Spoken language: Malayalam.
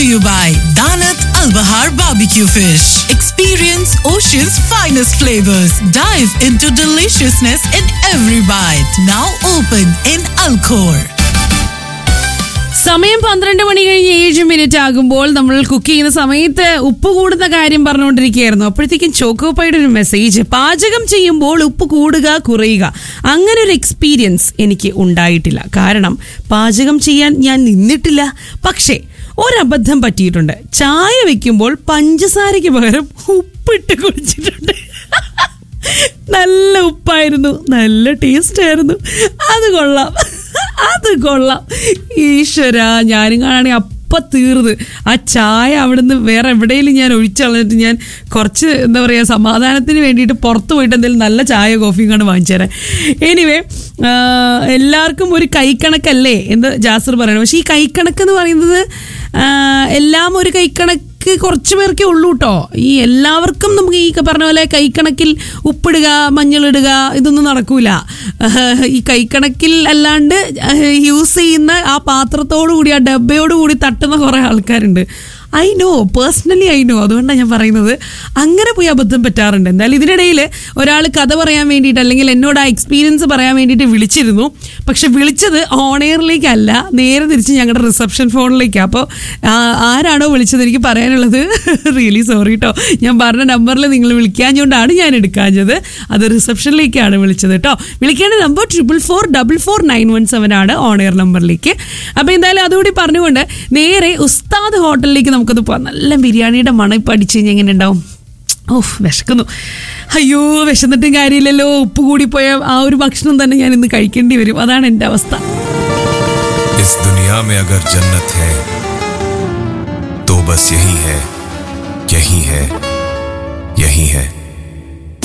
to you by Danat Al Bahar Barbecue Fish. Experience Ocean's finest flavors. Dive into deliciousness in every bite. Now open in Alcor. സമയം പന്ത്രണ്ട് മണി കഴിഞ്ഞ് ഏഴ് മിനിറ്റ് ആകുമ്പോൾ നമ്മൾ കുക്ക് ചെയ്യുന്ന സമയത്ത് ഉപ്പ് കൂടുന്ന കാര്യം പറഞ്ഞുകൊണ്ടിരിക്കുകയായിരുന്നു അപ്പോഴത്തേക്കും ചോക്കോപ്പയുടെ ഒരു മെസ്സേജ് പാചകം ചെയ്യുമ്പോൾ ഉപ്പ് കൂടുക കുറയുക അങ്ങനെ ഒരു എക്സ്പീരിയൻസ് എനിക്ക് ഉണ്ടായിട്ടില്ല കാരണം പാചകം ചെയ്യാൻ ഞാൻ നിന്നിട്ടില്ല പക്ഷേ ഒരബദ്ധം പറ്റിയിട്ടുണ്ട് ചായ വെക്കുമ്പോൾ പഞ്ചസാരയ്ക്ക് പകരം ഉപ്പിട്ട് കുടിച്ചിട്ടുണ്ട് നല്ല ഉപ്പായിരുന്നു നല്ല ടേസ്റ്റ് ആയിരുന്നു അത് കൊള്ളാം അത് കൊള്ളാം ഈശ്വര ഞാനും കാണാണെങ്കിൽ അപ്പം തീർന്ന് ആ ചായ അവിടുന്ന് വേറെ എവിടെയെങ്കിലും ഞാൻ ഒഴിച്ചളഞ്ഞിട്ട് ഞാൻ കുറച്ച് എന്താ പറയുക സമാധാനത്തിന് വേണ്ടിയിട്ട് പുറത്ത് പോയിട്ട് എന്തെങ്കിലും നല്ല ചായ കോഫിയും കണ്ട് വാങ്ങിച്ചു തരാം എനിവേ എല്ലാവർക്കും ഒരു കൈക്കണക്കല്ലേ എന്ന് ജാസർ പറയണം പക്ഷേ ഈ കൈക്കണക്ക് എന്ന് പറയുന്നത് ആ, എല്ലാം ഒരു കൈക്കണക്ക് കുറച്ച് പേർക്കേ ഉള്ളൂ കേട്ടോ ഈ എല്ലാവർക്കും നമുക്ക് ഈ പറഞ്ഞ പോലെ കൈക്കണക്കിൽ ഉപ്പിടുക മഞ്ഞളിടുക ഇതൊന്നും നടക്കൂല ആഹ് ഈ കൈക്കണക്കിൽ അല്ലാണ്ട് യൂസ് ചെയ്യുന്ന ആ പാത്രത്തോടു കൂടി ആ ഡബ്ബയോട് കൂടി തട്ടുന്ന കുറേ ആൾക്കാരുണ്ട് I know personally I know അതുകൊണ്ടാണ് ഞാൻ പറയുന്നത് അങ്ങനെ പോയി അബദ്ധം പറ്റാറുണ്ട് എന്തായാലും ഇതിനിടയിൽ ഒരാൾ കഥ പറയാൻ വേണ്ടിയിട്ട് അല്ലെങ്കിൽ എന്നോട് ആ എക്സ്പീരിയൻസ് പറയാൻ വേണ്ടിയിട്ട് വിളിച്ചിരുന്നു പക്ഷെ വിളിച്ചത് ഓൺ എയറിലേക്കല്ല നേരെ തിരിച്ച് ഞങ്ങളുടെ റിസപ്ഷൻ ഫോണിലേക്കാണ് അപ്പോൾ ആരാണോ വിളിച്ചത് എനിക്ക് പറയാനുള്ളത് റിയലി സോറി കേട്ടോ ഞാൻ പറഞ്ഞ നമ്പറിൽ നിങ്ങൾ വിളിക്കാഞ്ഞുകൊണ്ടാണ് ഞാൻ എടുക്കാഞ്ഞത് അത് റിസപ്ഷനിലേക്കാണ് വിളിച്ചത് കേട്ടോ വിളിക്കേണ്ട number triple four double four nine one seven ആണ് ഓൺ എയർ നമ്പറിലേക്ക് അപ്പോൾ എന്തായാലും അതുകൂടി പറഞ്ഞുകൊണ്ട് നേരെ ഉസ്താദ് ഹോട്ടലിലേക്ക് നമുക്കത് പോകാം നല്ല ബിരിയാണിയുടെ മണം ഇപ്പം അടിച്ച് കഴിഞ്ഞാൽ എങ്ങനെ ഉണ്ടാവും ഓഹ് വിശക്കുന്നു അയ്യോ വിശന്നിട്ടും കാര്യമില്ലല്ലോ ഉപ്പ് കൂടിപ്പോയ ആ ഒരു ഭക്ഷണം തന്നെ ഞാൻ ഇന്ന് കഴിക്കേണ്ടി വരും അതാണ് എൻ്റെ അവസ്ഥ इस दुनिया में अगर जन्नत है तो बस यही है यही है